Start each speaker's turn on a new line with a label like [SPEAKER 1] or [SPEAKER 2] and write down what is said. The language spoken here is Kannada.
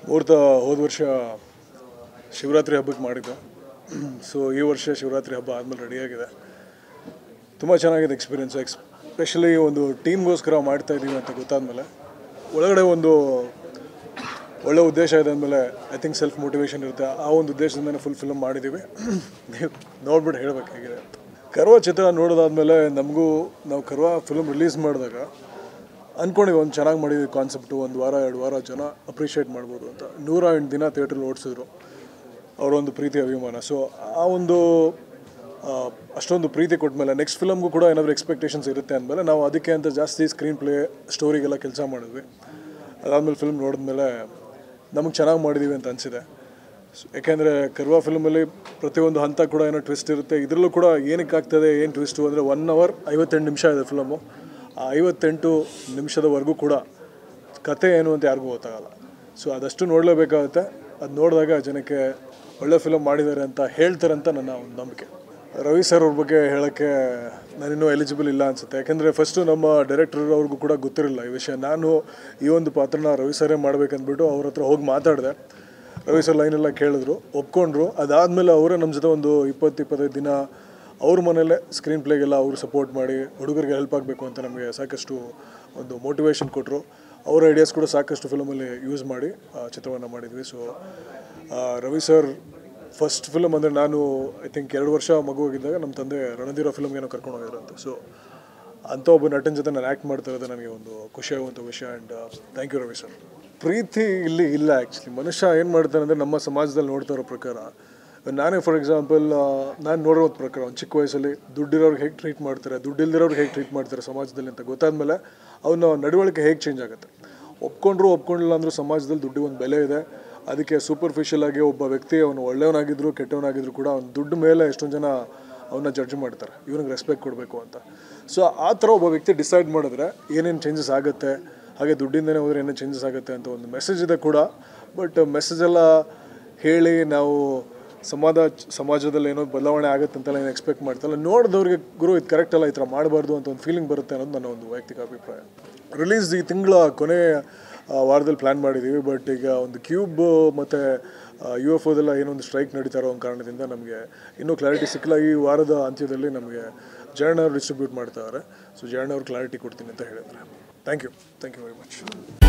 [SPEAKER 1] ಮುಹೂರ್ತ ಹೋದ ವರ್ಷ ಶಿವರಾತ್ರಿ ಹಬ್ಬಕ್ಕೆ ಮಾಡಿದ್ದು ಸೊ ಈ ವರ್ಷ ಶಿವರಾತ್ರಿ ಹಬ್ಬ ಆದಮೇಲೆ ರೆಡಿಯಾಗಿದೆ ತುಂಬ ಚೆನ್ನಾಗಿದೆ ಎಕ್ಸ್ಪೀರಿಯೆನ್ಸ್ ಎಕ್ಸ್ಪೆಷಲಿ ಒಂದು ಟೀಮ್ಗೋಸ್ಕರ ಮಾಡ್ತಾ ಇದ್ದೀವಿ ಅಂತ ಗೊತ್ತಾದ್ಮೇಲೆ ಒಳಗಡೆ ಒಂದು ಒಳ್ಳೆ ಉದ್ದೇಶ ಇದೆ ಅಂದಮೇಲೆ ಐ ಥಿಂಕ್ ಸೆಲ್ಫ್ ಮೋಟಿವೇಶನ್ ಇರುತ್ತೆ ಆ ಒಂದು ಉದ್ದೇಶದಿಂದನೇ ಫುಲ್ ಫಿಲ್ಮ್ ಮಾಡಿದ್ದೀವಿ ನೀವು ನೋಡ್ಬಿಟ್ಟು ಹೇಳಬೇಕಾಗಿದೆ ಅಂತ ಕರ್ವ ಚಿತ್ರ ನೋಡೋದಾದ್ಮೇಲೆ ನಮಗೂ ನಾವು ಕರ್ವ ಫಿಲ್ಮ್ ರಿಲೀಸ್ ಮಾಡಿದಾಗ ಅಂದ್ಕೊಂಡಿವಿ ಒಂದು ಚೆನ್ನಾಗಿ ಮಾಡಿದ್ವಿ ಕಾನ್ಸೆಪ್ಟು ಒಂದು ವಾರ ಎರಡು ವಾರ ಜನ ಅಪ್ರಿಷಿಯೇಟ್ ಮಾಡ್ಬೋದು ಅಂತ ನೂರ ಎಂಟು ದಿನ ಥಿಯೇಟ್ರಲ್ಲಿ ಓಡಿಸಿದ್ರು ಅವರೊಂದು ಪ್ರೀತಿ ಅಭಿಮಾನ ಸೊ ಆ ಒಂದು ಆ, ಅಷ್ಟೊಂದು ಪ್ರೀತಿ ಕೊಟ್ಮೇಲೆ ನೆಕ್ಸ್ಟ್ ಫಿಲಮ್ಗೂ ಕೂಡ ಏನಾದರೂ ಎಕ್ಸ್ಪೆಕ್ಟೇಷನ್ಸ್ ಇರುತ್ತೆ ಅಂದಮೇಲೆ ನಾವು ಅದಕ್ಕೆ ಅಂತ ಜಾಸ್ತಿ ಸ್ಕ್ರೀನ್ ಪ್ಲೇ ಸ್ಟೋರಿಗೆಲ್ಲ ಕೆಲಸ ಮಾಡಿದ್ವಿ ಅದಾದಮೇಲೆ ಫಿಲ್ಮ್ ನೋಡಿದ್ಮೇಲೆ ನಮಗೆ ಚೆನ್ನಾಗಿ ಮಾಡಿದ್ದೀವಿ ಅಂತ ಅನಿಸಿದೆ ಯಾಕೆಂದರೆ ಕರ್ವಾ ಫಿಲ್ಮಲ್ಲಿ ಪ್ರತಿಯೊಂದು ಹಂತ ಕೂಡ ಏನೋ ಟ್ವಿಸ್ಟ್ ಇರುತ್ತೆ ಇದರಲ್ಲೂ ಕೂಡ ಏನಕ್ಕೆ ಆಗ್ತದೆ ಏನು ಟ್ವಿಸ್ಟು ಅಂದರೆ ಒನ್ ಅವರ್ ಐವತ್ತೆಂಟು ನಿಮಿಷ ಇದೆ ಫಿಲಮು ಆ ಐವತ್ತೆಂಟು ನಿಮಿಷದವರೆಗೂ ಕೂಡ ಕತೆ ಏನು ಅಂತ ಯಾರಿಗೂ ಗೊತ್ತಾಗಲ್ಲ ಸೊ ಅದಷ್ಟು ನೋಡಲೇಬೇಕಾಗುತ್ತೆ ಅದು ನೋಡಿದಾಗ ಜನಕ್ಕೆ ಒಳ್ಳೆ ಫಿಲಮ್ ಮಾಡಿದ್ದಾರೆ ಅಂತ ಹೇಳ್ತಾರೆ ಅಂತ ನನ್ನ ಒಂದು ನಂಬಿಕೆ ರವಿ ಸರ್ ಅವ್ರ ಬಗ್ಗೆ ಹೇಳೋಕ್ಕೆ ನಾನಿನ್ನೂ ಎಲಿಜಿಬಲ್ ಇಲ್ಲ ಅನಿಸುತ್ತೆ ಯಾಕೆಂದರೆ ಫಸ್ಟು ನಮ್ಮ ಡೈರೆಕ್ಟರ್ ಅವ್ರಿಗೂ ಕೂಡ ಗೊತ್ತಿರಲಿಲ್ಲ ಈ ವಿಷಯ ನಾನು ಈ ಒಂದು ಪಾತ್ರನ ರವಿ ಸರೇ ಮಾಡ್ಬೇಕಂದ್ಬಿಟ್ಟು ಅವ್ರ ಹತ್ರ ಹೋಗಿ ಮಾತಾಡಿದೆ ರವಿ ಸರ್ ಲೈನೆಲ್ಲ ಕೇಳಿದ್ರು ಒಪ್ಕೊಂಡ್ರು ಅದಾದಮೇಲೆ ಅವರೇ ನಮ್ಮ ಜೊತೆ ಒಂದು ಇಪ್ಪತ್ತು ಇಪ್ಪತ್ತೈದು ದಿನ ಅವ್ರ ಮನೇಲೆ ಸ್ಕ್ರೀನ್ ಪ್ಲೇಗೆಲ್ಲ ಅವರು ಸಪೋರ್ಟ್ ಮಾಡಿ ಹುಡುಗರಿಗೆ ಹೆಲ್ಪ್ ಆಗಬೇಕು ಅಂತ ನಮಗೆ ಸಾಕಷ್ಟು ಒಂದು ಮೋಟಿವೇಶನ್ ಕೊಟ್ಟರು ಅವರ ಐಡಿಯಾಸ್ ಕೂಡ ಸಾಕಷ್ಟು ಫಿಲಮಲ್ಲಿ ಯೂಸ್ ಮಾಡಿ ಆ ಚಿತ್ರವನ್ನು ಮಾಡಿದ್ವಿ so Ravi sir first film ಅಂದರೆ ನಾನು ಐ ಥಿಂಕ್ ಎರಡು ವರ್ಷ ಮಗುವಾಗಿದ್ದಾಗ ನಮ್ಮ ತಂದೆ ರಣಧೀರ ಫಿಲಮ್ಗೇನೋ ಕರ್ಕೊಂಡು ಹೋಗಿದ್ರಂತೆ ಸೊ ಅಂಥ ಒಬ್ಬ ನಟನ ಜೊತೆ ನಾನು ಆ್ಯಕ್ಟ್ ಮಾಡ್ತಾ ಇರೋದು ನನಗೆ ಒಂದು ಖುಷಿಯಾಗುವಂಥ ವಿಷಯ and thank you Ravi sir ಪ್ರೀತಿ ಇಲ್ಲಿ ಇಲ್ಲ ಆ್ಯಕ್ಚುಲಿ ಮನುಷ್ಯ ಏನು ಮಾಡ್ತಾನೆ ಅಂದರೆ ನಮ್ಮ ಸಮಾಜದಲ್ಲಿ ನೋಡ್ತಾ ಇರೋ ಪ್ರಕಾರ ನಾನೇ ಫಾರ್ ಎಕ್ಸಾಂಪಲ್ ನಾನು ನೋಡಿರೋ ಪ್ರಕಾರ ಒಂದು ಚಿಕ್ಕ ವಯಸ್ಸಲ್ಲಿ ದುಡ್ಡಿರೋರ್ಗೆ ಹೇಗೆ ಟ್ರೀಟ್ ಮಾಡ್ತಾರೆ ದುಡ್ಡಿಲ್ದಿರೋರ್ಗೆ ಹೇಗೆ ಟ್ರೀಟ್ ಮಾಡ್ತಾರೆ ಸಮಾಜದಲ್ಲಿ ಅಂತ ಗೊತ್ತಾದ್ಮೇಲೆ ಅವನ ನಡವಳಿಕೆ ಹೇಗೆ ಚೇಂಜ್ ಆಗುತ್ತೆ ಒಪ್ಕೊಂಡ್ರು ಒಪ್ಕೊಂಡಿಲ್ಲ ಅಂದರೂ ಸಮಾಜದಲ್ಲಿ ದುಡ್ಡಿಗೆ ಒಂದು ಬೆಲೆ ಇದೆ ಅದಕ್ಕೆ ಸೂಪರ್ಫಿಷಿಯಲ್ ಆಗಿ ಒಬ್ಬ ವ್ಯಕ್ತಿ ಅವನು ಒಳ್ಳೆಯವನಾಗಿದ್ರು ಕೆಟ್ಟವನಾಗಿದ್ರು ಕೂಡ ಅವ್ನ ದುಡ್ಡು ಮೇಲೆ ಎಷ್ಟೊಂದು ಜನ ಅವನ್ನ ಜಡ್ಜ್ ಮಾಡ್ತಾರೆ ಇವನಿಗೆ ರೆಸ್ಪೆಕ್ಟ್ ಕೊಡಬೇಕು ಅಂತ ಸೊ ಆ ಥರ ಒಬ್ಬ ವ್ಯಕ್ತಿ ಡಿಸೈಡ್ ಮಾಡಿದ್ರೆ ಏನೇನು ಚೇಂಜಸ್ ಆಗುತ್ತೆ ಹಾಗೆ ದುಡ್ಡಿಂದನೇ ಹೋದರೆ ಏನೇನು ಚೇಂಜಸ್ ಆಗುತ್ತೆ ಅಂತ ಒಂದು ಮೆಸೇಜ್ ಇದೆ ಕೂಡ ಬಟ್ ಮೆಸೇಜೆಲ್ಲ ಹೇಳಿ ನಾವು ಸಮಾಜ ಸಮಾಜದಲ್ಲಿ ಏನೋ ಬದಲಾವಣೆ ಆಗುತ್ತೆ ಅಂತೆಲ್ಲ ಏನು ಎಕ್ಸ್ಪೆಕ್ಟ್ ಮಾಡ್ತಲ್ಲ ನೋಡಿದವ್ರಿಗೆ ಗುರು ಇದು ಕರೆಕ್ಟ್ ಅಲ್ಲ ಈ ಥರ ಮಾಡಬಾರ್ದು ಅಂತ ಒಂದು ಫೀಲಿಂಗ್ ಬರುತ್ತೆ ಅನ್ನೋದು ನನ್ನ ಒಂದು ವೈಯಕ್ತಿಕ ಅಭಿಪ್ರಾಯ ರಿಲೀಸ್ ಈ ತಿಂಗಳ ಕೊನೆ ಆ, ವಾರದಲ್ಲಿ ಪ್ಲ್ಯಾನ್ ಮಾಡಿದ್ದೀವಿ ಬಟ್ ಈಗ ಒಂದು ಕ್ಯೂಬ್ ಮತ್ತು ಯು ಎಫ್ ಓದೆಲ್ಲ ಏನೊಂದು ಸ್ಟ್ರೈಕ್ ನಡೀತಾ ಇರೋ ಒಂದು ಕಾರಣದಿಂದ ನಮಗೆ ಇನ್ನೂ ಕ್ಲಾರಿಟಿ ಸಿಕ್ಕಿಲ್ಲ ಈ ವಾರದ ಅಂತ್ಯದಲ್ಲಿ ನಮಗೆ ಜಯಣ್ಣ ಅವರು ಡಿಸ್ಟ್ರಿಬ್ಯೂಟ್ ಮಾಡ್ತಾರೆ ಸೊ ಜಯಣ್ಣ ಅವ್ರು ಕ್ಲಾರಿಟಿ ಕೊಡ್ತೀನಿ ಅಂತ ಹೇಳಿದ್ದಾರೆ thank you thank you very much